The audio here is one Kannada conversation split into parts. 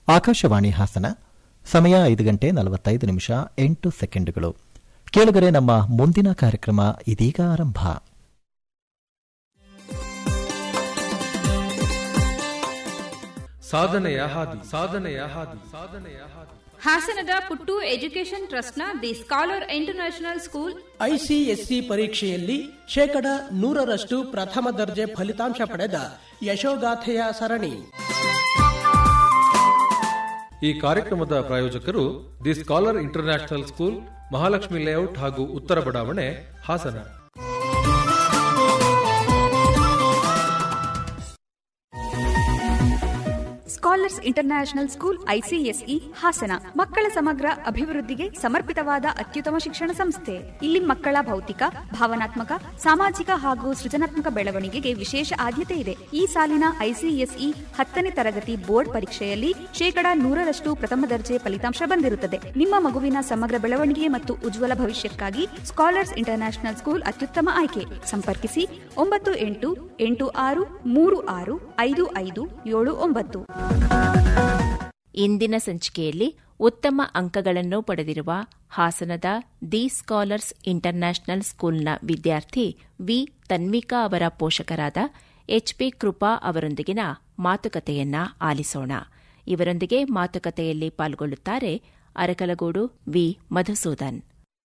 ಆಕಾಶವಾಣಿ ಹಾಸನ ಸಮಯ ಐದು ಗಂಟೆ ನಲವತ್ತೈದು ನಿಮಿಷ ಎಂಟು ಸೆಕೆಂಡುಗಳು ಕೇಳುಗರೆ ನಮ್ಮ ಮುಂದಿನ ಕಾರ್ಯಕ್ರಮ ಇದೀಗ ಆರಂಭ ಸಾಧನೆಯ ಹಾದಿ ಸಾಧನೆಯ ಹಾದಿ ಸಾಧನೆಯ ಹಾದಿ ಹಾಸನದ ಪುಟ್ಟು ಎಜುಕೇಷನ್ ಟ್ರಸ್ಟ್ನ the scholar international school ICSC ಪರೀಕ್ಷೆಯಲ್ಲಿ ಶೇಕಡ ನೂರರಷ್ಟು ಪ್ರಥಮ ದರ್ಜೆ ಫಲಿತಾಂಶ ಪಡೆದ ಯಶೋಗಾಥೆಯ ಸರಣಿ ಈ ಕಾರ್ಯಕ್ರಮದ ಪ್ರಾಯೋಜಕರು the scholar international school Mahalakshmi layout ಹಾಗೂ ಉತ್ತರ ಬಡಾವಣೆ Hassan scholars international school ICSE Hassan ಮಕ್ಕಳ ಸಮಗ್ರ ಅಭಿವೃದ್ಧಿಗೆ ಸಮರ್ಪಿತವಾದ ಅತ್ಯುತ್ತಮ ಶಿಕ್ಷಣ ಸಂಸ್ಥೆ ಇಲ್ಲಿ ಮಕ್ಕಳ ಭೌತಿಕ ಭಾವನಾತ್ಮಕ ಸಾಮಾಜಿಕ ಹಾಗೂ ಸೃಜನಾತ್ಮಕ ಬೆಳವಣಿಗೆಗೆ ವಿಶೇಷ ಆದ್ಯತೆ ಇದೆ ಈ ಸಾಲಿನ ಐಸಿಎಸ್ಇ ಹತ್ತನೇ ತರಗತಿ ಬೋರ್ಡ್ ಪರೀಕ್ಷೆಯಲ್ಲಿ ಶೇಕಡಾ ನೂರರಷ್ಟು ಪ್ರಥಮ ದರ್ಜೆ ಫಲಿತಾಂಶ ಬಂದಿರುತ್ತದೆ ನಿಮ್ಮ ಮಗುವಿನ ಸಮಗ್ರ ಬೆಳವಣಿಗೆ ಮತ್ತು ಉಜ್ವಲ ಭವಿಷ್ಯಕ್ಕಾಗಿ ಸ್ಕಾಲರ್ಸ್ ಇಂಟರ್ನ್ಯಾಷನಲ್ ಸ್ಕೂಲ್ ಅತ್ಯುತ್ತಮ ಆಯ್ಕೆ ಸಂಪರ್ಕಿಸಿ ಒಂಬತ್ತು ಎಂಟು ಎಂಟು ಆರು ಮೂರು ಆರು ಐದು ಐದು ಏಳು ಒಂಬತ್ತು ಇಂದಿನ ಸಂಚಿಕೆಯಲ್ಲಿ ಉತ್ತಮ ಅಂಕಗಳನ್ನು ಪಡೆದಿರುವ ಹಾಸನದ ದಿ ಸ್ಕಾಲರ್ಸ್ ಇಂಟರ್ನ್ಯಾಷನಲ್ ಸ್ಕೂಲ್ನ ವಿದ್ಯಾರ್ಥಿ ವಿ ತನ್ವಿಕಾ ಅವರ ಪೋಷಕರಾದ ಎಚ್ಪಿ ಕೃಪಾ ಅವರೊಂದಿಗಿನ ಮಾತುಕತೆಯನ್ನ ಆಲಿಸೋಣ ಇವರೊಂದಿಗೆ ಮಾತುಕತೆಯಲ್ಲಿ ಪಾಲ್ಗೊಳ್ಳುತ್ತಾರೆ ಅರಕಲಗೂಡು ವಿ ಮಧುಸೂದನ್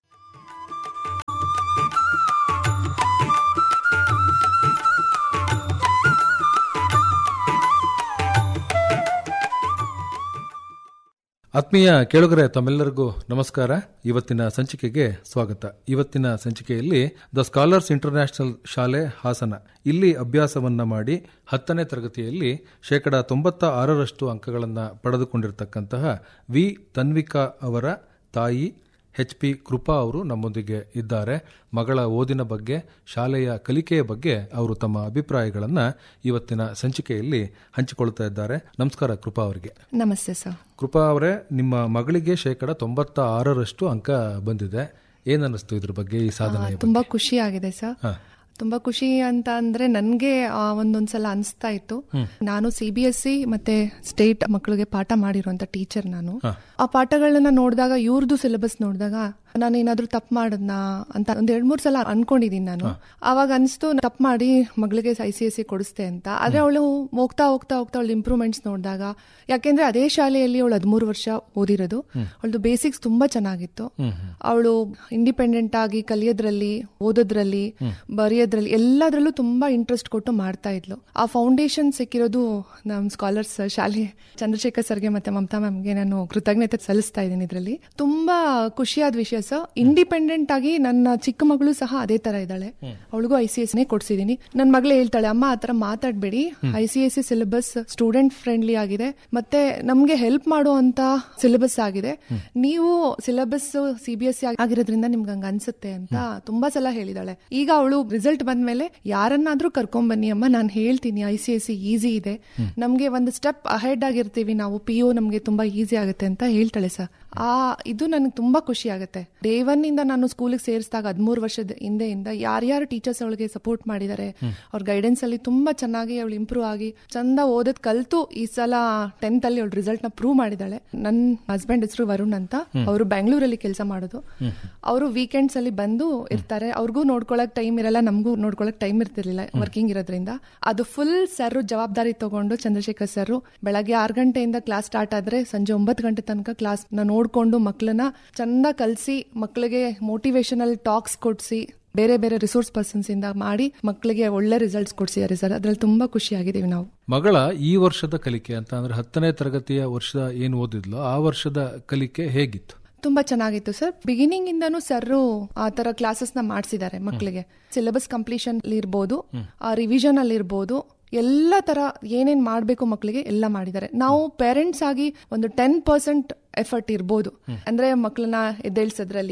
ಆತ್ಮೀಯ ಕೇಳುಗರೆ ತಮ್ಮೆಲ್ಲರಿಗೂ ನಮಸ್ಕಾರ ಇವತ್ತಿನ ಸಂಚಿಕೆಗೆ ಸ್ವಾಗತ ಇವತ್ತಿನ ಸಂಚಿಕೆಯಲ್ಲಿ ದ ಸ್ಕಾಲರ್ಸ್ ಇಂಟರ್ನ್ಯಾಷನಲ್ ಶಾಲೆ ಹಾಸನ ಇಲ್ಲಿ ಅಭ್ಯಾಸವನ್ನ ಮಾಡಿ ಹತ್ತನೇ ತರಗತಿಯಲ್ಲಿ ಶೇಕಡ ತೊಂಬತ್ತ ಆರರಷ್ಟು ಅಂಕಗಳನ್ನು ಪಡೆದುಕೊಂಡಿರತಕ್ಕಂತಹ ವಿ ತನ್ವಿಕಾ ಅವರ ತಾಯಿ ಎಚ್ ಪಿ ಕೃಪಾ ಅವರು ನಮ್ಮೊಂದಿಗೆ ಇದ್ದಾರೆ ಮಗಳ ಓದಿನ ಬಗ್ಗೆ ಶಾಲೆಯ ಕಲಿಕೆಯ ಬಗ್ಗೆ ಅವರು ತಮ್ಮ ಅಭಿಪ್ರಾಯಗಳನ್ನು ಇವತ್ತಿನ ಸಂಚಿಕೆಯಲ್ಲಿ ಹಂಚಿಕೊಳ್ತಾ ಇದ್ದಾರೆ ನಮಸ್ಕಾರ ಕೃಪಾ ಅವರಿಗೆ ನಮಸ್ತೆ ಸರ್ ಕೃಪಾ ಅವರೇ ನಿಮ್ಮ ಮಗಳಿಗೆ ಶೇಕಡ ತೊಂಬತ್ತ ಆರರಷ್ಟು ಅಂಕ ಬಂದಿದೆ ಏನನ್ನಿಸ್ತು ಇದ್ರ ಬಗ್ಗೆ ಈ ಸಾಧನೆ ತುಂಬಾ ಖುಷಿ ಆಗಿದೆ ಸರ್ ತುಂಬಾ ಖುಷಿ ಅಂತ ಅಂದ್ರೆ ನನ್ಗೆ ಆ, ಒಂದೊಂದ್ಸಲ ಅನಿಸ್ತಾ ಇತ್ತು ನಾನು ಸಿ ಬಿ ಎಸ್ ಸಿ ಮತ್ತೆ ಸ್ಟೇಟ್ ಮಕ್ಕಳಿಗೆ ಪಾಠ ಮಾಡಿರುವಂತ ಟೀಚರ್ ನಾನು ಆ ಪಾಠಗಳನ್ನ ನೋಡಿದಾಗ ಇವ್ರದ್ದು ಸಿಲೆಬಸ್ ನೋಡಿದಾಗ ನಾನು ಏನಾದ್ರೂ ತಪ್ಪು ಮಾಡದ್ನಾ ಅಂತ ಒಂದ್ ಎರಡ್ ಮೂರ್ ಸಲ ಅನ್ಕೊಂಡಿದೀನಿ ನಾನು ಅವಾಗ ಅನ್ಸ್ತು ತಪ್ಪು ಮಾಡಿ ಮಗಳಿಗೆ ಐ ಸಿ ಎಸ್ ಸಿ ಕೊಡಿಸ್ತೆ ಅಂತ ಆದ್ರೆ ಅವಳು ಹೋಗ್ತಾ ಹೋಗ್ತಾ ಹೋಗ್ತಾ ಅವಳು ಇಂಪ್ರೂವ್ಮೆಂಟ್ಸ್ ನೋಡಿದಾಗ ಯಾಕೆಂದ್ರೆ ಅದೇ ಶಾಲೆಯಲ್ಲಿ ಅವಳು ಹದಿಮೂರು ವರ್ಷ ಓದಿರೋದು ಅವಳದು ಬೇಸಿಕ್ಸ್ ತುಂಬಾ ಚೆನ್ನಾಗಿತ್ತು ಅವಳು ಇಂಡಿಪೆಂಡೆಂಟ್ ಆಗಿ ಕಲಿಯೋದ್ರಲ್ಲಿ ಓದೋದ್ರಲ್ಲಿ ಬರೆಯೋದ್ರಲ್ಲಿ ಎಲ್ಲದರಲ್ಲೂ ತುಂಬಾ ಇಂಟ್ರೆಸ್ಟ್ ಕೊಟ್ಟು ಮಾಡ್ತಾ ಇದ್ಲು ಆ ಫೌಂಡೇಶನ್ ಸಿಕ್ಕಿರೋದು ನಮ್ ಸ್ಕಾಲರ್ಸ್ ಶಾಲೆ ಚಂದ್ರಶೇಖರ್ ಸರ್ಗೆ ಮತ್ತೆ ಮಮತಾ ಮ್ಯಾಮ್ಗೆ ನಾನು ಕೃತಜ್ಞತೆ ಸಲ್ಲಿಸ್ತಾ ಇದ್ದೀನಿ ಇದರಲ್ಲಿ ತುಂಬಾ ಖುಷಿಯಾದ ವಿಷಯ ಸರ್ ಇಂಡಿಪೆಂಡೆಂಟ್ ಆಗಿ ನನ್ನ ಚಿಕ್ಕ ಮಗಳು ಸಹ ಅದೇ ತರ ಇದ್ದಾಳೆ ಅವಳಿಗೂ ಐ ಸಿ ಎಸ್ ನೇ ಕೊಡ್ಸಿದೀನಿ ನನ್ನ ಮಗಳೇ ಹೇಳ್ತಾಳೆ ಅಮ್ಮ ಆತರ ಮಾತಾಡ್ಬೇಡಿ I C S C syllabus student friendly ಆಗಿದೆ ಮತ್ತೆ ನಮ್ಗೆ ಹೆಲ್ಪ್ ಮಾಡುವಂತ ಸಿಲೆಬಸ್ ಆಗಿದೆ ನೀವು syllabus C B S C ಆಗಿರೋದ್ರಿಂದ ನಿಮ್ಗೆ ಹಂಗ ಅನ್ಸುತ್ತೆ ಅಂತ ತುಂಬಾ ಸಲ ಹೇಳಿದಾಳೆ ಈಗ ಅವಳು ರಿಸಲ್ಟ್ ಬಂದ್ಮೇಲೆ ಯಾರನ್ನಾದ್ರೂ ಕರ್ಕೊಂಡ್ ಬನ್ನಿ ಅಮ್ಮ ನಾನು ಹೇಳ್ತೀನಿ I C S C easy ಇದೆ ನಮ್ಗೆ ಒಂದು ಸ್ಟೆಪ್ ಅಹೆಡ್ ಆಗಿರ್ತೀವಿ ನಾವು ಪಿ ಯು ನಮ್ಗೆ ತುಂಬಾ ಈಸಿ ಆಗುತ್ತೆ ಅಂತ ಹೇಳ್ತಾಳೆ ಸರ್ ಆ ಇದು ನನಗೆ ತುಂಬಾ ಖುಷಿ ಆಗುತ್ತೆ ಡೇ ಒನ್ ಇಂದ ನಾನು ಸ್ಕೂಲಿಗೆ ಸೇರಿಸಿದಾಗ ಹದಿಮೂರು ವರ್ಷದ ಹಿಂದೆಯಿಂದ ಯಾರ್ಯಾರು ಟೀಚರ್ಸ್ ಅವಳಿಗೆ ಸಪೋರ್ಟ್ ಮಾಡಿದ್ದಾರೆ ಅವ್ರ ಗೈಡೆನ್ಸ್ ಅಲ್ಲಿ ತುಂಬಾ ಚೆನ್ನಾಗಿ ಅವಳು ಇಂಪ್ರೂವ್ ಆಗಿ ಚಂದ ಓದದ್ ಕಲ್ತು ಈ ಸಲ ಟೆಂತ್ ಅಲ್ಲಿ ಅವಳು ರಿಸಲ್ಟ್ ನ ಪ್ರೂವ್ ಮಾಡಿದಾಳೆ ನನ್ನ ಹಸ್ಬೆಂಡ್ ಹೆಸರು ವರುಣ್ ಅಂತ ಅವರು ಬೆಂಗಳೂರಲ್ಲಿ ಕೆಲಸ ಮಾಡೋದು ಅವರು ವೀಕೆಂಡ್ಸ್ ಅಲ್ಲಿ ಬಂದು ಇರ್ತಾರೆ ಅವ್ರಿಗೂ ನೋಡ್ಕೊಳಕ್ ಟೈಮ್ ಇರಲ್ಲ ನಮಗೂ ನೋಡ್ಕೊಳಕ್ ಟೈಮ್ ಇರ್ತಿರ್ಲಿಲ್ಲ ವರ್ಕಿಂಗ್ ಇರೋದ್ರಿಂದ ಅದು ಫುಲ್ ಸರ್ ಜವಾಬ್ದಾರಿ ತಗೊಂಡು ಚಂದ್ರಶೇಖರ್ ಸರ್ ಬೆಳಗ್ಗೆ ಆರು ಗಂಟೆಯಿಂದ ಕ್ಲಾಸ್ ಸ್ಟಾರ್ಟ್ ಆದ್ರೆ ಸಂಜೆ ಒಂಬತ್ತು ಗಂಟೆ ತನಕ ಕ್ಲಾಸ್ ನ ನೋಡ್ಕೊಂಡು ಮಕ್ಕಳನ್ನ ಚಂದ ಕಲ್ಸಿ ಮಕ್ಕಳಿಗೆ ಮೋಟಿವೇಶನಲ್ ಟಾಕ್ಸ್ ಕೊಡ್ಸಿ ಬೇರೆ ಬೇರೆ ರಿಸೋರ್ಸ್ ಪರ್ಸನ್ಸ್ ಇಂದ ಮಾಡಿ ಮಕ್ಕಳಿಗೆ ಒಳ್ಳೆ ರಿಸಲ್ಟ್ಸ್ ಕೊಡ್ಸಿದ್ದಾರೆ ಸರ್ ಅದ್ರಲ್ಲಿ ತುಂಬಾ ಖುಷಿ ಆಗಿದ್ದೀವಿ ನಾವು ಮಗಳ ಈ ವರ್ಷದ ಕಲಿಕೆ ಅಂತ ಅಂದ್ರೆ ಹತ್ತನೇ ತರಗತಿಯ ವರ್ಷ ಏನು ಓದಿದ್ಲೋ ಆ ವರ್ಷದ ಕಲಿಕೆ ಹೇಗಿತ್ತು ತುಂಬಾ ಚೆನ್ನಾಗಿತ್ತು ಸರ್ ಬಿಗಿನಿಂಗ್ ಇಂದಾನು ಸರ್ ಆ ತರ ಕ್ಲಾಸಸ್ ನ ಮಾಡಿಸಿದ್ದಾರೆ ಮಕ್ಕಳಿಗೆ ಸಿಲೆಬಸ್ ಕಂಪ್ಲೀಷನ್ ಇರ್ಬೋದು ರಿವಿಷನ್ ಅಲ್ಲಿ ಇರ್ಬೋದು ಎಲ್ಲ ತರ ಏನೇನ್ ಮಾಡ್ಬೇಕು ಮಕ್ಕಳಿಗೆ ಎಲ್ಲ ಮಾಡಿದ್ದಾರೆ ನಾವು ಪೇರೆಂಟ್ಸ್ ಆಗಿ ಒಂದು ಟೆನ್ ಪರ್ಸೆಂಟ್ ಎಫರ್ಟ್ ಇರ್ಬೋದು ಅಂದ್ರೆ ಮಕ್ಕಳನ್ನ ಎದ್ದೇಳ್ಸೋದ್ರಲ್ಲಿ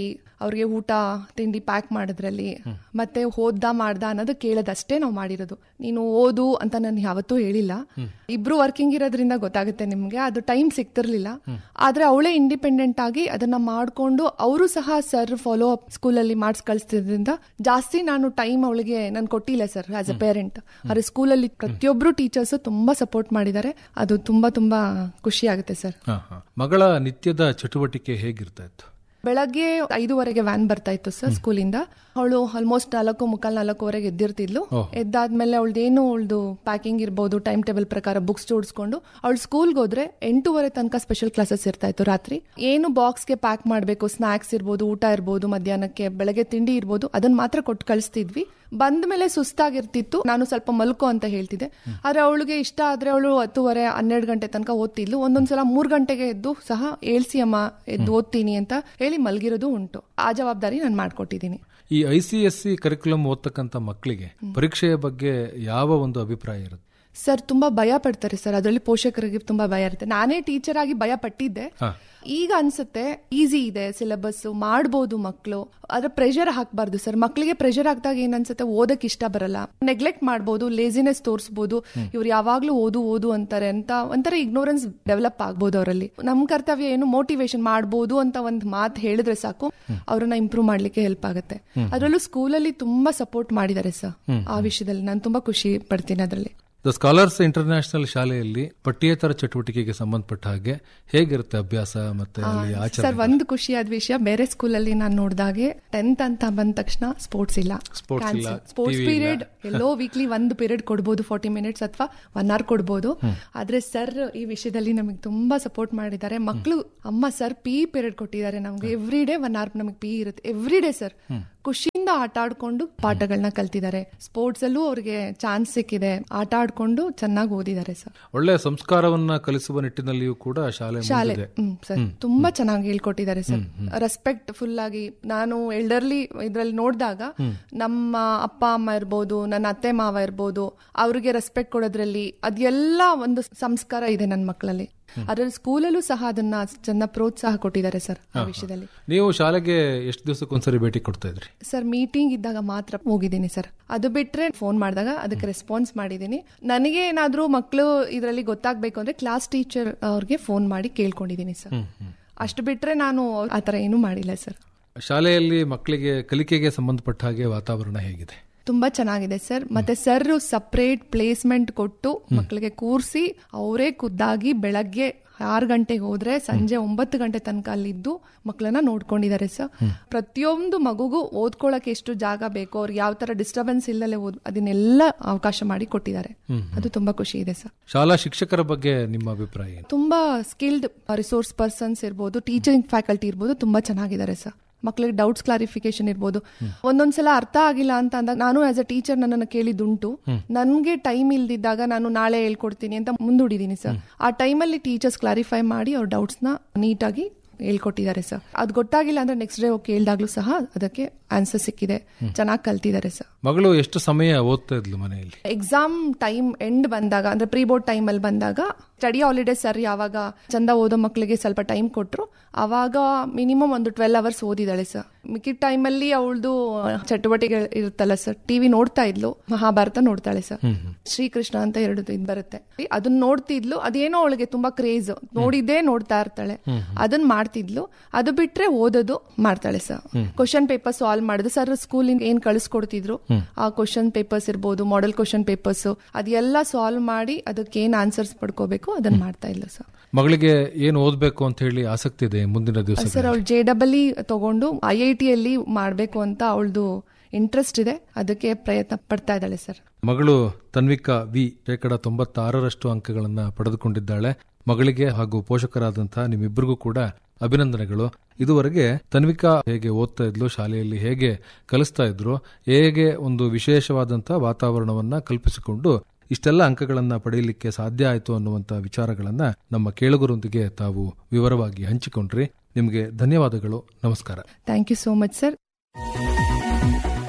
ಅವ್ರಿಗೆ ಊಟ ತಿಂಡಿ ಪ್ಯಾಕ್ ಮಾಡೋದ್ರಲ್ಲಿ ಮತ್ತೆ ಓದ್ದ ಮಾಡ್ದ ಅನ್ನೋದು ಕೇಳೋದಷ್ಟೇ ನಾವು ಮಾಡಿರೋದು ನೀನು ಓದು ಅಂತ ನಾನು ಯಾವತ್ತೂ ಹೇಳಿಲ್ಲ ಇಬ್ರು ವರ್ಕಿಂಗ್ ಇರೋದ್ರಿಂದ ಗೊತ್ತಾಗುತ್ತೆ ನಿಮ್ಗೆ ಅದು ಟೈಮ್ ಸಿಗ್ತಿರ್ಲಿಲ್ಲ ಆದ್ರೆ ಅವಳೇ ಇಂಡಿಪೆಂಡೆಂಟ್ ಆಗಿ ಅದನ್ನ ಮಾಡ್ಕೊಂಡು ಅವರು ಸಹ ಸರ್ ಫಾಲೋ ಅಪ್ ಸ್ಕೂಲಲ್ಲಿ ಮಾಡ್ಸ್ ಕಳಿಸ್ತಿದ್ರಿಂದ ಜಾಸ್ತಿ ನಾನು ಟೈಮ್ ಅವಳಿಗೆ ನಾನು ಕೊಟ್ಟಿಲ್ಲ ಸರ್ ಆಸ್ ಅ ಪೇರೆಂಟ್ ಆದ್ರೆ ಸ್ಕೂಲಲ್ಲಿ ಪ್ರತಿಯೊಬ್ರು ಟೀಚರ್ಸ್ ತುಂಬಾ ಸಪೋರ್ಟ್ ಮಾಡಿದ್ದಾರೆ ಅದು ತುಂಬಾ ತುಂಬಾ ಖುಷಿ ಆಗುತ್ತೆ ಸರ್ ಹಾ, ಹಾ. ಮಗಳ ನಿತ್ಯದ ಚಟುವಟಿಕೆ ಹೇಗಿರ್ತಾ ಇತ್ತು ಬೆಳಗ್ಗೆ ಐದೂವರೆಗೆ ವ್ಯಾನ್ ಬರ್ತಾ ಇತ್ತು ಸರ್ ಸ್ಕೂಲಿಂದ ಅವಳು ಆಲ್ಮೋಸ್ಟ್ ನಾಲ್ಕು ಮುಕ್ಕಾಲ್ ನಾಲ್ಕುವರೆಗೆ ಎದ್ದಿರ್ತಿದ್ಲು ಎದ್ದಾದ್ಮೇಲೆ ಅವಳ್ದೇನು ಅವಳದು ಪ್ಯಾಕಿಂಗ್ ಇರ್ಬೋದು ಟೈಮ್ ಟೇಬಲ್ ಪ್ರಕಾರ ಬುಕ್ಸ್ ಜೋಡಿಸ್ಕೊಂಡು ಅವಳು ಸ್ಕೂಲ್ಗೆ ಹೋದ್ರೆ ಎಂಟೂವರೆ ತನಕ ಸ್ಪೆಷಲ್ ಕ್ಲಾಸಸ್ ಇರ್ತಾ ಇತ್ತು ರಾತ್ರಿ ಏನು ಬಾಕ್ಸ್ಗೆ ಪ್ಯಾಕ್ ಮಾಡಬೇಕು ಸ್ನಾಕ್ಸ್ ಇರ್ಬೋದು ಊಟ ಇರ್ಬೋದು ಮಧ್ಯಾಹ್ನಕ್ಕೆ ಬೆಳಗ್ಗೆ ತಿಂಡಿ ಇರ್ಬೋದು ಅದನ್ನ ಮಾತ್ರ ಕೊಟ್ಟು ಕಳಿಸ್ತಿದ್ವಿ ಬಂದ ಮೇಲೆ ಸುಸ್ತಾಗಿರ್ತಿತ್ತು ನಾನು ಸ್ವಲ್ಪ ಮಲ್ಕೋ ಅಂತ ಹೇಳ್ತಿದ್ದೆ ಆದ್ರೆ ಅವಳಿಗೆ ಇಷ್ಟ ಆದ್ರೆ ಅವಳು ಹತ್ತುವರೆ ಹನ್ನೆರಡು ಗಂಟೆ ತನಕ ಓದ್ತಿದ್ಲು ಒಂದೊಂದ್ಸಲ ಮೂರ್ ಗಂಟೆಗೆ ಎದ್ದು ಸಹ ಏಳ್ಸಿ ಅಮ್ಮ ಎದ್ದು ಓದ್ತೀನಿ ಅಂತ ಹೇಳಿ ಮಲ್ಗಿರೋದು ಉಂಟು ಆ ಜವಾಬ್ದಾರಿ ನಾನು ಮಾಡ್ಕೊಟ್ಟಿದ್ದೀನಿ ಈ I C S C curriculum ಓದ್ತಕ್ಕಂಥ ಮಕ್ಕಳಿಗೆ ಪರೀಕ್ಷೆಯ ಬಗ್ಗೆ ಯಾವ ಒಂದು ಅಭಿಪ್ರಾಯ ಇರುತ್ತೆ ಸರ್ ತುಂಬಾ ಭಯ ಪಡ್ತಾರೆ ಸರ್ ಅದರಲ್ಲಿ ಪೋಷಕರಿಗೆ ತುಂಬಾ ಭಯ ಇರುತ್ತೆ ನಾನೇ ಟೀಚರ್ ಆಗಿ ಭಯ ಪಟ್ಟಿದ್ದೆ ಈಗ ಅನ್ಸುತ್ತೆ ಈಸಿ ಇದೆ ಸಿಲೆಬಸ್ ಮಾಡ್ಬೋದು ಮಕ್ಕಳು ಅದ್ರ ಪ್ರೆಷರ್ ಹಾಕ್ಬಾರ್ದು ಸರ್ ಮಕ್ಕಳಿಗೆ ಪ್ರೆಷರ್ ಹಾಕಿದಾಗ ಏನ್ ಅನ್ಸುತ್ತೆ ಓದಕ್ ಇಷ್ಟ ಬರಲ್ಲ ನೆಗ್ಲೆಕ್ಟ್ ಮಾಡ್ಬೋದು ಲೇಸಿನೆಸ್ ತೋರಿಸಬಹುದು ಇವ್ರು ಯಾವಾಗ್ಲೂ ಓದು ಓದು ಅಂತಾರೆ ಅಂತ ಒಂಥರ ಇಗ್ನೋರೆನ್ಸ್ ಡೆವಲಪ್ ಆಗ್ಬೋದು ಅವರಲ್ಲಿ ನಮ್ ಕರ್ತವ್ಯ ಏನು ಮೋಟಿವೇಶನ್ ಮಾಡ್ಬೋದು ಅಂತ ಒಂದ್ ಮಾತು ಹೇಳಿದ್ರೆ ಸಾಕು ಅವ್ರನ್ನ ಇಂಪ್ರೂವ್ ಮಾಡ್ಲಿಕ್ಕೆ ಹೆಲ್ಪ್ ಆಗುತ್ತೆ ಅದರಲ್ಲೂ ಸ್ಕೂಲಲ್ಲಿ ತುಂಬಾ ಸಪೋರ್ಟ್ ಮಾಡಿದ್ದಾರೆ ಸರ್ ಆ ವಿಷಯದಲ್ಲಿ ನಾನು ತುಂಬಾ ಖುಷಿ ಪಡ್ತೀನಿ ಅದರಲ್ಲಿ ದ ಸ್ಕಾಲರ್ಸ್ ಇಂಟರ್ನ್ಯಾಷನಲ್ ಶಾಲೆಯಲ್ಲಿ ಪಠ್ಯೇತರ ಚಟುವಟಿಕೆಗೆ ಸಂಬಂಧಪಟ್ಟ ಹಾಗೆ ಹೇಗಿರುತ್ತೆ ಅಭ್ಯಾಸ ಮತ್ತೆ ಅಲ್ಲಿ ಸರ್ ಆಚರಣೆ ಒಂದು ಖುಷಿಯಾದ ವಿಷಯ ಬೇರೆ ಸ್ಕೂಲಲ್ಲಿ ನಾನು ನೋಡಿದಾಗೆ ಟೆಂತ್ ಅಂತ ಬಂದ ತಕ್ಷಣ ಸ್ಪೋರ್ಟ್ಸ್ ಇಲ್ಲ Sports ಇಲ್ಲ, ಸ್ಪೋರ್ಟ್ಸ್ TV ಇಲ್ಲ. ಪೀರಿಯಡ್ ಎಲ್ಲೋ ವೀಕ್ಲಿ ಒಂದು ಪೀರಿಯಡ್ ಕೊಡ್ಬೋದು ಫೋರ್ಟಿ ಮಿನಿಟ್ಸ್ ಅಥವಾ ಒನ್ ಅವರ್ ಕೊಡ್ಬೋದು ಆದ್ರೆ ಸರ್ ಈ ವಿಷಯದಲ್ಲಿ ನಮಗೆ ತುಂಬಾ ಸಪೋರ್ಟ್ ಮಾಡಿದ್ದಾರೆ ಮಕ್ಕಳು ಅಮ್ಮ ಸರ್ ಪಿ ಪೀರಿಯಡ್ ಕೊಟ್ಟಿದ್ದಾರೆ ನಮ್ಗೆ ಎವ್ರಿ ಡೇ ಒನ್ ಅವರ್ ನಮಗೆ ಪಿ ಇರುತ್ತೆ ಎವ್ರಿ ಡೇ ಸರ್ ಖುಷಿಯಿಂದ ಆಟ ಆಡ್ಕೊಂಡು ಪಾಠಗಳನ್ನ ಕಲ್ತಿದ್ದಾರೆ ಸ್ಪೋರ್ಟ್ಸ್ ಅಲ್ಲೂ ಅವ್ರಿಗೆ ಚಾನ್ಸ್ ಸಿಕ್ಕಿದೆ ಆಟ ಆಡ್ಕೊಂಡು ಚೆನ್ನಾಗಿ ಓದಿದ್ದಾರೆ ಸರ್ ಒಳ್ಳೆ ಸಂಸ್ಕಾರವನ್ನ ಕಲಿಸುವ ನಿಟ್ಟಿನಲ್ಲಿಯೂ ಕೂಡ ಶಾಲೆ ಶಾಲೆ ಮುಂದಿದೆ ಹ್ಮ್ ಸರ್ ತುಂಬಾ ಚೆನ್ನಾಗಿ ಹೇಳ್ಕೊಟ್ಟಿದ್ದಾರೆ ಸರ್ ರೆಸ್ಪೆಕ್ಟ್ ಫುಲ್ ಆಗಿ ನಾನು ಎಲ್ಡರ್ಲಿ ಇದ್ರಲ್ಲಿ ನೋಡಿದಾಗ ನಮ್ಮ ಅಪ್ಪ ಅಮ್ಮ ಇರ್ಬೋದು ನನ್ನ ಅತ್ತೆ ಮಾವ ಇರ್ಬೋದು ಅವ್ರಿಗೆ ರೆಸ್ಪೆಕ್ಟ್ ಕೊಡೋದ್ರಲ್ಲಿ ಅದೆಲ್ಲ ಒಂದು ಸಂಸ್ಕಾರ ಇದೆ ನನ್ನ ಮಕ್ಕಳಲ್ಲಿ ಅದ್ರಲ್ಲಿ ಸ್ಕೂಲಲ್ಲೂ ಸಹ ಅದನ್ನ ಚೆನ್ನ ಪ್ರೋತ್ಸಾಹ ಕೊಟ್ಟಿದ್ದಾರೆ ಸರ್ ಆ ವಿಷಯದಲ್ಲಿ ನೀವು ಶಾಲೆಗೆ ಎಷ್ಟು ದಿವಸಕ್ಕೊಂದ್ಸರಿ ಭೇಟಿ ಕೊಡ್ತಾ ಇದ್ರಿ ಸರ್ ಮೀಟಿಂಗ್ ಇದ್ದಾಗ ಮಾತ್ರ ಹೋಗಿದ್ದೀನಿ ಸರ್ ಅದು ಬಿಟ್ರೆ ಫೋನ್ ಮಾಡಿದಾಗ ಅದಕ್ಕೆ ರೆಸ್ಪಾನ್ಸ್ ಮಾಡಿದ್ದೀನಿ ನನಗೆ ಏನಾದ್ರೂ ಮಕ್ಕಳು ಇದರಲ್ಲಿ ಗೊತ್ತಾಗ್ಬೇಕು ಅಂದ್ರೆ ಕ್ಲಾಸ್ ಟೀಚರ್ ಅವ್ರಿಗೆ ಫೋನ್ ಮಾಡಿ ಕೇಳ್ಕೊಂಡಿದ್ದೀನಿ ಸರ್ ಅಷ್ಟು ಬಿಟ್ರೆ ನಾನು ಆ ಥರ ಏನೂ ಮಾಡಿಲ್ಲ ಸರ್ ಶಾಲೆಯಲ್ಲಿ ಮಕ್ಕಳಿಗೆ ಕಲಿಕೆಗೆ ಸಂಬಂಧಪಟ್ಟ ಹಾಗೆ ವಾತಾವರಣ ಹೇಗಿದೆ ತುಂಬಾ ಚೆನ್ನಾಗಿದೆ ಸರ್ ಮತ್ತೆ ಸರ್ ಸಪರೇಟ್ ಪ್ಲೇಸ್ಮೆಂಟ್ ಕೊಟ್ಟು ಮಕ್ಕಳಿಗೆ ಕೂರಿಸಿ ಅವರೇ ಖುದ್ದಾಗಿ ಬೆಳಗ್ಗೆ ಆರು ಗಂಟೆಗೆ ಹೋದ್ರೆ ಸಂಜೆ ಒಂಬತ್ತು ಗಂಟೆ ತನಕ ಅಲ್ಲಿದ್ದು ಮಕ್ಕಳನ್ನ ನೋಡ್ಕೊಂಡಿದ್ದಾರೆ ಸರ್ ಪ್ರತಿಯೊಂದು ಮಗುಗೂ ಓದ್ಕೊಳಕ್ಕೆ ಎಷ್ಟು ಜಾಗ ಬೇಕೋ ಅವ್ರಿಗೆ ಯಾವ ತರ ಡಿಸ್ಟರ್ಬೆನ್ಸ್ ಇಲ್ಲದೆ ಓದ್ ಅದನ್ನೆಲ್ಲ ಅವಕಾಶ ಮಾಡಿ ಕೊಟ್ಟಿದ್ದಾರೆ ಅದು ತುಂಬಾ ಖುಷಿ ಇದೆ ಸರ್ ಶಾಲಾ ಶಿಕ್ಷಕರ ಬಗ್ಗೆ ನಿಮ್ಮ ಅಭಿಪ್ರಾಯ ಏನು ತುಂಬಾ ಸ್ಕಿಲ್ಡ್ ರಿಸೋರ್ಸ್ ಪರ್ಸನ್ಸ್ ಇರ್ಬೋದು ಟೀಚಿಂಗ್ ಫ್ಯಾಕಲ್ಟಿ ಇರ್ಬೋದು ತುಂಬಾ ಚೆನ್ನಾಗಿದ್ದಾರೆ ಸರ್ ಮಕ್ಕಳಿಗೆ ಡೌಟ್ಸ್ ಕ್ಲಾರಿಫಿಕೇಶನ್ ಇರ್ಬೋದು ಒಂದೊಂದ್ಸಲ ಅರ್ಥ ಆಗಿಲ್ಲ ಅಂತ ಅಂದಾಗ ನಾನು ಆಸ್ ಅ ಟೀಚರ್ ನನ್ನನ್ನು ಕೇಳಿದುಂಟು ನನ್ಗೆ ಟೈಮ್ ಇಲ್ದಿದ್ದಾಗ ನಾನು ನಾಳೆ ಹೇಳ್ಕೊಡ್ತೀನಿ ಅಂತ ಮುಂದೂಡಿದೀನಿ ಸರ್ ಆ ಟೈಮಲ್ಲಿ ಟೀಚರ್ಸ್ ಕ್ಲಾರಿಫೈ ಮಾಡಿ ಅವ್ರ ಡೌಟ್ಸ್ ನ ನೀಟಾಗಿ ಹೇಳ್ಕೊಟ್ಟಿದ್ದಾರೆ ಸರ್ ಅದು ಗೊತ್ತಾಗಿಲ್ಲ ಅಂದ್ರೆ ನೆಕ್ಸ್ಟ್ ಡೇ ಹೋಗಿ ಕೇಳಿದಾಗ್ಲೂ ಸಹ ಅದಕ್ಕೆ ಆನ್ಸರ್ ಸಿಕ್ಕಿದೆ ಚೆನ್ನಾಗಿ ಕಲ್ತಿದ್ದಾರೆ ಸರ್ ಮಗಳು ಎಷ್ಟು ಸಮಯ ಓದ್ತಾ ಇದ್ಲು ಮನೆಯಲ್ಲಿ ಎಕ್ಸಾಮ್ ಟೈಮ್ ಎಂಡ್ ಬಂದಾಗ ಅಂದ್ರೆ ಪ್ರೀ ಬೋರ್ಡ್ ಟೈಮ್ ಅಲ್ಲಿ ಬಂದಾಗ ಸ್ಟಡಿ ಹಾಲಿಡೇ ಸರ್ ಯಾವಾಗ ಚಂದ ಓದೋ ಮಕ್ಕಳಿಗೆ ಸ್ವಲ್ಪ ಟೈಮ್ ಕೊಟ್ರು ಅವಾಗ ಮಿನಿಮಮ್ ಒಂದು ಟ್ವೆಲ್ ಅವರ್ಸ್ ಓದಿದಾಳೆ ಸರ್ ಮಿಕ್ಕಿದ ಟೈಮಲ್ಲಿ ಅವಳದು ಚಟುವಟಿಕೆ ಇರುತ್ತಲ್ಲ ಸರ್ ಟಿವಿ ನೋಡ್ತಾ ಇದ್ಲು ಮಹಾಭಾರತ ನೋಡ್ತಾಳೆ ಸರ್ ಶ್ರೀಕೃಷ್ಣ ಅಂತ ಎರಡು ಇದು ಬರುತ್ತೆ ಅದನ್ನ ನೋಡ್ತಿದ್ಲು ಅದೇನೋ ಅವಳಿಗೆ ತುಂಬಾ ಕ್ರೇಜ್ ನೋಡಿದ್ದೇ ನೋಡ್ತಾ ಇರ್ತಾಳೆ ಅದನ್ನ ಮಾಡ್ತಿದ್ಲು ಅದು ಬಿಟ್ರೆ ಓದೋದು ಮಾಡ್ತಾಳೆ ಸರ್ ಕ್ವಶನ್ ಪೇಪರ್ ಸಾಲ್ವ್ ಮಾಡಿದ್ರು ಸರ್ ಸ್ಕೂಲಿಂದ ಏನ್ ಕಳಿಸ್ಕೊಡ್ತಿದ್ರು ಆ ಕ್ವಶನ್ ಪೇಪರ್ಸ್ ಇರ್ಬೋದು ಮಾಡೆಲ್ ಕ್ವಶನ್ ಪೇಪರ್ಸ್ ಅದೆಲ್ಲ ಸಾಲ್ವ್ ಮಾಡಿ ಅದಕ್ಕೆ ಏನ್ ಆನ್ಸರ್ಸ್ ಪಡ್ಕೋಬೇಕು ಅದನ್ನ ಮಾಡ್ತಾ ಇಲ್ಲ ಸರ್ ಮಗಳಿಗೆ ಏನು ಓದ್ಬೇಕು ಅಂತ ಹೇಳಿ ಆಸಕ್ತಿ ಇದೆ ಮುಂದಿನ ದಿವಸ ಸರ್ ಅವಳು ಜೆ ಡಬಲ್ ಇ ತಗೊಂಡು ಐ ಐ ಟಿ ಅಲ್ಲಿ ಮಾಡಬೇಕು ಅಂತ ಅವಳದು ಇಂಟ್ರೆಸ್ಟ್ ಇದೆ ಅದಕ್ಕೆ ಪ್ರಯತ್ನ ಪಡ್ತಾ ಇದ್ದಾಳೆ ಸರ್ ಮಗಳು ತನ್ವಿಕಾ ವಿ ಶೇಕಡ ತೊಂಬತ್ತಾರರಷ್ಟು ಅಂಕಗಳನ್ನ ಪಡೆದುಕೊಂಡಿದ್ದಾಳೆ ಮಗಳಿಗೆ ಹಾಗೂ ಪೋಷಕರಾದಂತಹ ನಿಮ್ಮಿಬ್ಬರಿಗೂ ಕೂಡ ಅಭಿನಂದನೆಗಳು ಇದುವರೆಗೆ ತನ್ವಿಕಾ ಹೇಗೆ ಓದ್ತಾ ಇದ್ಲು ಶಾಲೆಯಲ್ಲಿ ಹೇಗೆ ಕಲಿಸ್ತಾ ಇದ್ರು ಹೇಗೆ ಒಂದು ವಿಶೇಷವಾದಂತಹ ವಾತಾವರಣವನ್ನ ಕಲ್ಪಿಸಿಕೊಂಡು ಇಷ್ಟೆಲ್ಲ ಅಂಕಗಳನ್ನ ಪಡೆಯಲಿಕ್ಕೆ ಸಾಧ್ಯ ಆಯಿತು ಅನ್ನುವಂತ ವಿಚಾರಗಳನ್ನ ನಮ್ಮ ಕೇಳುಗರೊಂದಿಗೆ ತಾವು ವಿವರವಾಗಿ ಹಂಚಿಕೊಂಡ್ರಿ ನಿಮಗೆ ಧನ್ಯವಾದಗಳು ನಮಸ್ಕಾರ thank you so much sir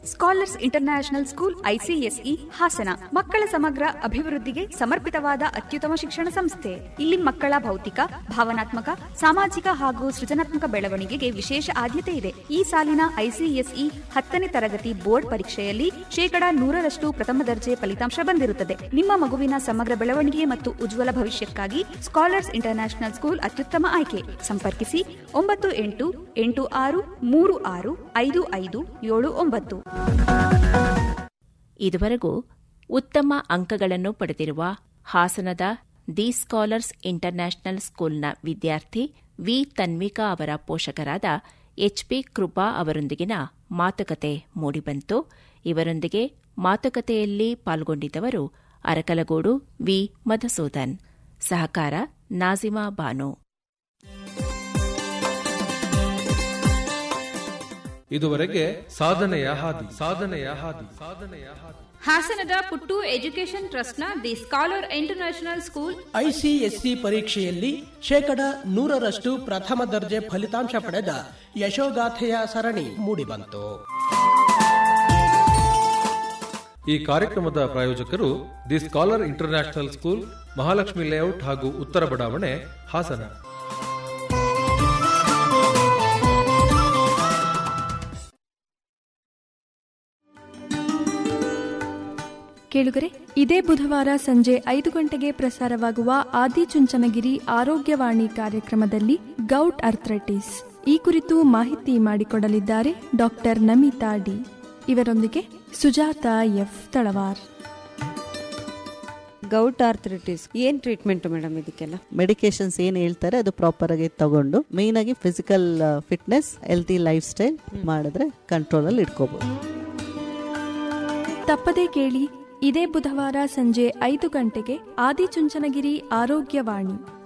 scholars international school ICSE Hassan ಮಕ್ಕಳ ಸಮಗ್ರ ಅಭಿವೃದ್ಧಿಗೆ ಸಮರ್ಪಿತವಾದ ಅತ್ಯುತ್ತಮ ಶಿಕ್ಷಣ ಸಂಸ್ಥೆ ಇಲ್ಲಿ ಮಕ್ಕಳ ಭೌತಿಕ ಭಾವನಾತ್ಮಕ ಸಾಮಾಜಿಕ ಹಾಗೂ ಸೃಜನಾತ್ಮಕ ಬೆಳವಣಿಗೆಗೆ ವಿಶೇಷ ಆದ್ಯತೆ ಇದೆ ಈ ಸಾಲಿನ ಐಸಿಎಸ್ಇ ಹತ್ತನೇ ತರಗತಿ ಬೋರ್ಡ್ ಪರೀಕ್ಷೆಯಲ್ಲಿ ಶೇಕಡಾ ನೂರರಷ್ಟು ಪ್ರಥಮ ದರ್ಜೆ ಫಲಿತಾಂಶ ಬಂದಿರುತ್ತದೆ ನಿಮ್ಮ ಮಗುವಿನ ಸಮಗ್ರ ಬೆಳವಣಿಗೆ ಮತ್ತು ಉಜ್ವಲ ಭವಿಷ್ಯಕ್ಕಾಗಿ ಸ್ಕಾಲರ್ಸ್ ಇಂಟರ್ನ್ಯಾಷನಲ್ ಸ್ಕೂಲ್ ಅತ್ಯುತ್ತಮ ಆಯ್ಕೆ ಸಂಪರ್ಕಿಸಿ ಒಂಬತ್ತು ಎಂಟು ಎಂಟು ಆರು ಮೂರು ಆರು ಐದು ಐದು ಏಳು ಒಂಬತ್ತು ಇದುವರೆಗೂ ಉತ್ತಮ ಅಂಕಗಳನ್ನು ಪಡೆದಿರುವ ಹಾಸನದ ದಿ ಸ್ಕಾಲರ್ಸ್ ಇಂಟರ್ನ್ಯಾಷನಲ್ ಸ್ಕೂಲ್ನ ವಿದ್ಯಾರ್ಥಿ ವಿ ತನ್ವಿಕಾ ಅವರ ಪೋಷಕರಾದ ಎಚ್ಪಿ ಕೃಪಾ ಅವರೊಂದಿಗಿನ ಮಾತುಕತೆ ಮೂಡಿಬಂತು ಇವರೊಂದಿಗೆ ಮಾತುಕತೆಯಲ್ಲಿ ಪಾಲ್ಗೊಂಡಿದ್ದವರು ಅರಕಲಗೂಡು ವಿ ಮಧುಸೂದನ್ ಸಹಕಾರ ನಾಜಿಮಾ ಬಾನು ಇದುವರೆಗೆ ಸಾಧನೆಯ ಹಾದಿ ಸಾಧನೆಯ ಹಾದಿ ಸಾಧನೆಯ ಹಾದಿ ಹಾಸನದ ಪುಟ್ಟು ಎಜುಕೇಷನ್ ಟ್ರಸ್ಟ್ನ the scholar international school ICSC ಪರೀಕ್ಷೆಯಲ್ಲಿ ಶೇಕಡ ನೂರರಷ್ಟು ಪ್ರಥಮ ದರ್ಜೆ ಫಲಿತಾಂಶ ಪಡೆದ ಯಶೋಗಾಥೆಯ ಸರಣಿ ಮೂಡಿಬಂತು ಈ ಕಾರ್ಯಕ್ರಮದ ಪ್ರಾಯೋಜಕರು the scholar international school Mahalakshmi layout ಹಾಗೂ ಉತ್ತರ ಬಡಾವಣೆ ಹಾಸನ ಕೇಳುಗರೆ ಇದೇ ಬುಧವಾರ ಸಂಜೆ ಐದು ಗಂಟೆಗೆ ಪ್ರಸಾರವಾಗುವ ಆದಿಚುಂಚನಗಿರಿ ಆರೋಗ್ಯವಾಣಿ ಕಾರ್ಯಕ್ರಮದಲ್ಲಿ ಗೌಟ್ ಅರ್ಥ್ರೈಟಿಸ್ ಈ ಕುರಿತು ಮಾಹಿತಿ ಮಾಡಿಕೊಡಲಿದ್ದಾರೆ ಡಾಕ್ಟರ್ ನಮಿತಾ ಡಿ ಇವರೊಂದಿಗೆ Sujata F Talawar gout arthritis ಏನ್ ಟ್ರೀಟ್ಮೆಂಟ್ ಮೇಡಮ್ ಇದಕ್ಕೆಲ್ಲ ಮೆಡಿಕೇಶನ್ಸ್ ಏನ್ ಹೇಳ್ತಾರೆ ಅದು ಪ್ರಾಪರ್ ಆಗಿ ತಗೊಂಡು ಮೇನ್ ಆಗಿ physical fitness healthy lifestyle ಮಾಡಿದ್ರೆ ಕಂಟ್ರೋಲ್ ಅಲ್ಲಿ ಇಟ್ಕೋಬಹುದು ತಪ್ಪದೇ ಕೇಳಿ ಇದೇ ಬುಧವಾರ ಸಂಜೆ ಐದು ಗಂಟೆಗೆ ಆದಿಚುಂಚನಗಿರಿ ಆರೋಗ್ಯವಾಣಿ